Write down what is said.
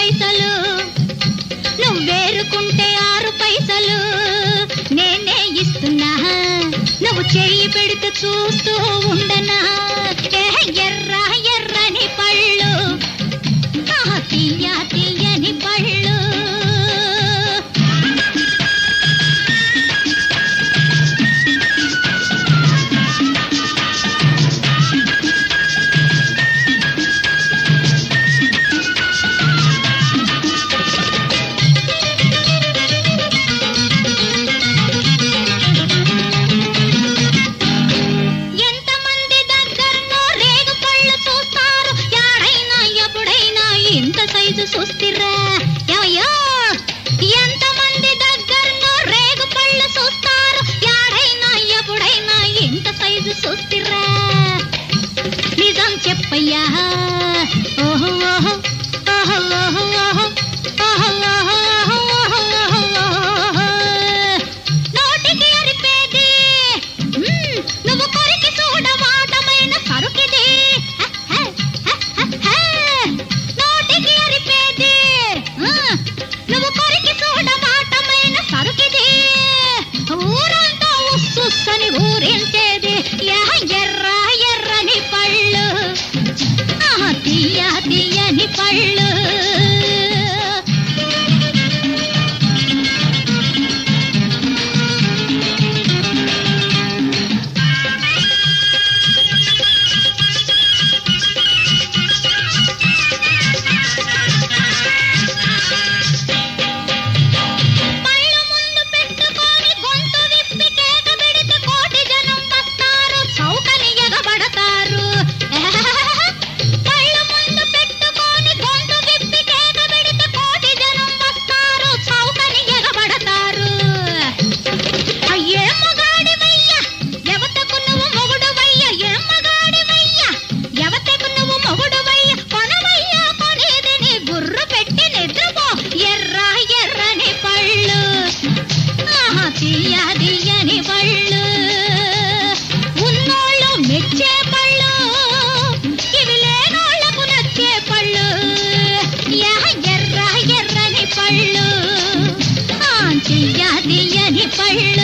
పైసలు నువ్వేరుకుంటే ఆరు పైసలు నేనే ఇస్తున్నా నువ్వు చెయ్యి పెడితే చూస్తూ ఉండనా ఏ ఎర్ర ఎర్రని పళ్ళు ఆహా, తీయ తీయని పళ్ళు ఎంతమంది దగ్గరనో రేగు పళ్ళు చూస్తారు యాడైనా ఎప్పుడైనా ఇంత సైజు చూstiరా ఏమయ్యో ఎంతమంది దగ్గరనో రేగు పళ్ళు చూస్తారు యాడైనా ఎప్పుడైనా ఇంత సైజు చూstiరా నిజం చెప్పయ్యా ఓహో ఓహో ఓహో ఓహో ఓహో ఓహో ఓహో ఓహో ఓహో నోటికి అరిపేది మ్మ్, నువ్వు కొరికి చూడవాటమైన సరుకిది హ, హ, హ, హ, హ. నోటికి అరిపేది మ్మ్, నువ్వు కొరికి చూడవాటమైన సరుకిది ఊరంతా ఉస్సుస్సని ఊరించేది యా ఎర్ర ఎర్రని పళ్ళు ఆహా, తీయ తీయని పళ్ళు పళ్ళు ముందు పెట్టుకొని గొంతు విప్పి కేక పెడితే కోటి జనం వస్తారు చౌకని ఎగబడతారు పళ్ళు ముందు పెట్టుకొని గొంతు విప్పి కేక పెడితే కోటి జనం వస్తారు చౌకని ఎగబడతారు అయ్యే మగాడివయ్యా ఎవతకు నువ్వు మొగుడువయ్యా ఏ మగాడివయ్యా ఎవతకు నువ్వు మొగుడువయ్యా కొనవయ్యా కొనేది నీ గుర్రు పెట్టి నిద్రపో ఎర్ర ఎర్రని పళ్ళు ఆహా తీయ తీయని పళ్ళు ఉన్నోళ్ళు మెచ్చే పళ్ళు ఇవి లేనోళ్ళకు నచ్చే పళ్ళు యా ఎర్ర ఎర్రని పళ్ళు ఆ తీయ తీయని పళ్ళు